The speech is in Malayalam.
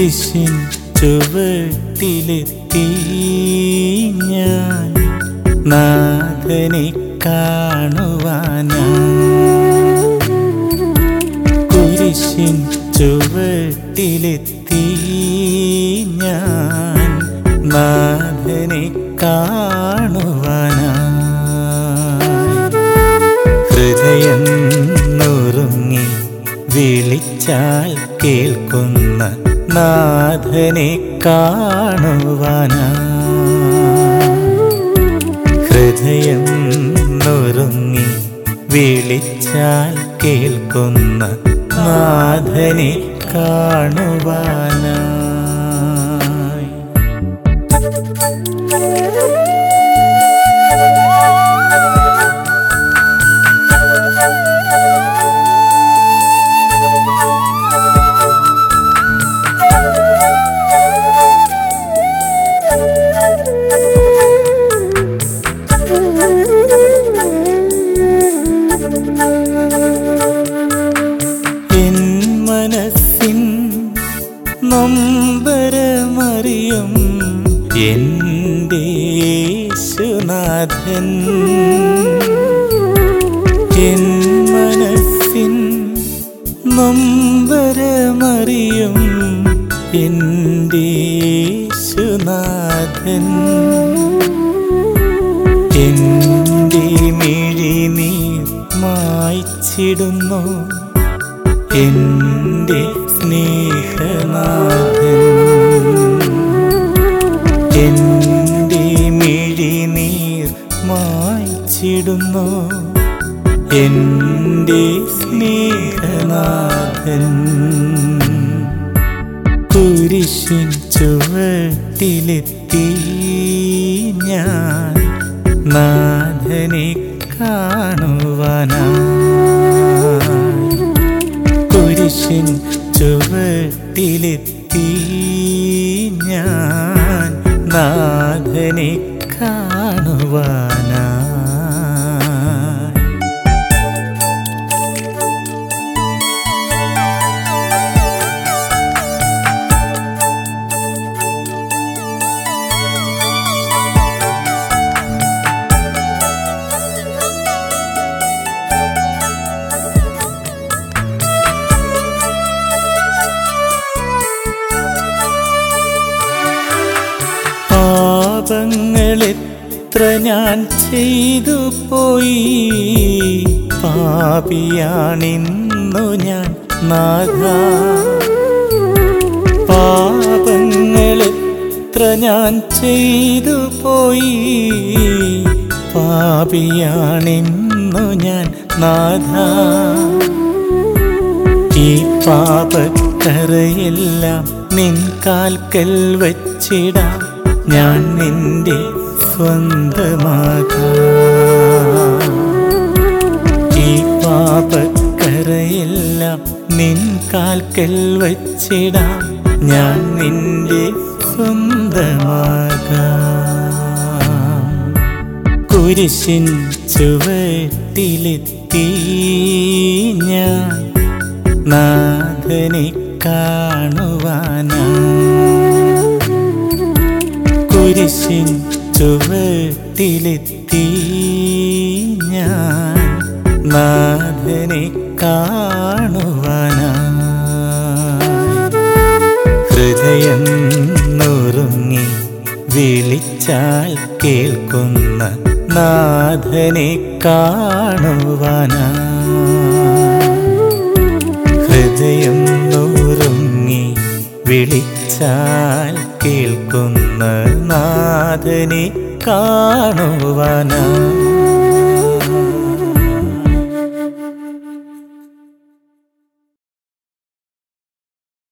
കുരിശിൻ ചുവട്ടിലെത്തി ഞാൻ നാഥനെ കാണുവാനാ കുരിശിൻ ചുവട്ടിലെത്തി ഞാൻ നാഥനെ കാണുവാനാ ഹൃദയം നുറുങ്ങി വിളിച്ചാൽ കേൾക്കുന്ന നാഥനെ കാണുവാനാ ഹൃദയം നുറുങ്ങി വിളിച്ചാൽ കേൾക്കുന്ന നാഥനെ കാണുവാനായി എൻ മനസ്സിൻ നൊമ്പരമറിയും എൻ്റെ യേശുനാഥൻ എൻ മനസ്സിൻ നൊമ്പരമറിയും എൻ്റെ യേശുനാഥൻ എൻ്റെ മിഴിനീർ മായ്ച്ചിടുന്നു എൻ്റെ സ്നേഹനാഥൻ എൻ്റെ മിഴിനീർ മായ്ച്ചിടുന്നു എൻ്റെ സ്നേഹനാഥൻ കുരിശിൻ ചുവട്ടിലെത്തി ഞാൻ നാഥനെ കാണുവാനായി കുരിശിൻ ചുവട്ടിലെത്തി ഞാൻ നാഥനെ കാണുവാനായി പാപങ്ങളെത്ര ഞാൻ ചെയ്തു പോയി പാപിയാണിന്നു ഞാൻ നാഥ പാപങ്ങളെത്ര ഞാൻ ചെയ്തു പോയി പാപിയാണിന്നു ഞാൻ നാഥ ഈ പാപക്കറയെല്ലാം നിൻ കാൽക്കൽ വച്ചിടാം ഞാൻ നിന്റെ സ്വന്തമാകാം ഈ പാപക്കറയെല്ലാം നിൻ കാൽക്കൽ വച്ചിടാം ഞാൻ നിന്റെ സ്വന്തമാകാം കുരിശിൻ ചുവട്ടിലെത്തി ഞാൻ നാഥനെ കാണുവാനാ കുരിശിൻ ചുവട്ടിലെത്തി ഞാൻ നാഥനെ കാണുവാനാ ഹൃദയം നുറുങ്ങി വിളിച്ചാൽ കേൾക്കുന്ന നാഥനെ കാണുവാനാ ഹൃദയം നുറുങ്ങി വിളിച്ചാൽ കേൾക്കുന്ന നാഥനെ കാണുവാനാ